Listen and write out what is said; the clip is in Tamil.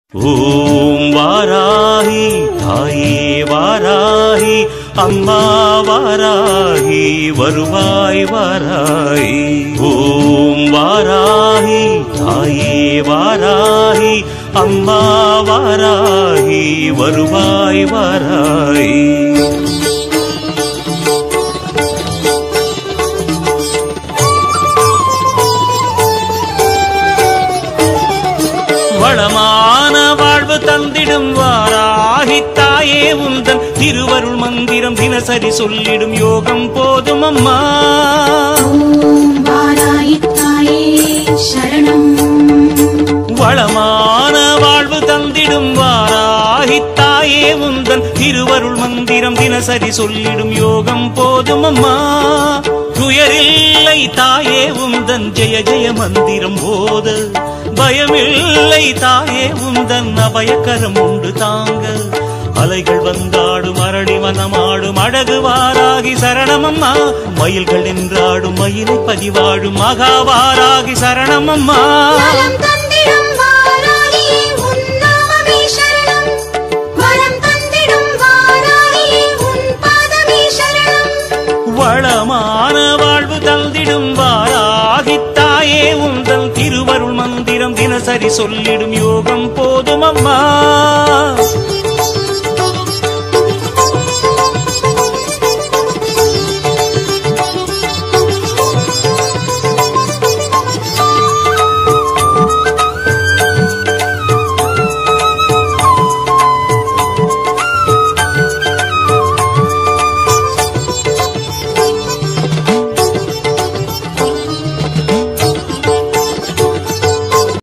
ஓம் வாராகி தாயே வாராகி அம்மா வாராகி வருவாய் வாராகி ஓம் வாராகி தாயே வாராகி அம்மா வாராகி வருவாய் வாராகி வளமான வாழ்வு தந்திடும் வாராகி தாயே உந்தன் திருவருள் மந்திரம் தினசரி சொல்லிடும் யோகம் போதும் அம்மா ஓம் வாராயி தாயே சரணம் வளமான வாழ்வு தந்திடும் வாராகி தாயே உந்தன் திருவருள் மந்திரம் தினசரி சொல்லிடும் யோகம் போதும் அம்மா துயரில்லை தாயே உந்தன் ஜெய ஜெய மந்திரம் போத பயமில்லை தாயே உந்தன் அபயக்கரம் உண்டு தாங்க அலைகள் வந்தாடும் அரளி வனமாடும் அழகு வாராகி சரணமம்மா மயில்கள் நின்றாடும் மயிலை பதிவாடும் மகாவாராகி சரணமம்மா வரம் தந்திடும் வாராகியே உன் நாமமே சரணம் வரம் தந்திடும் வாராகியே உன் பாதமே சரணம் வளமான வாழ்வு தந்திடும் வாராகி தாயே உந்தன் திருவருள் மந்திரம் தினசரி சொல்லிடும் யோகம் போதும் அம்மா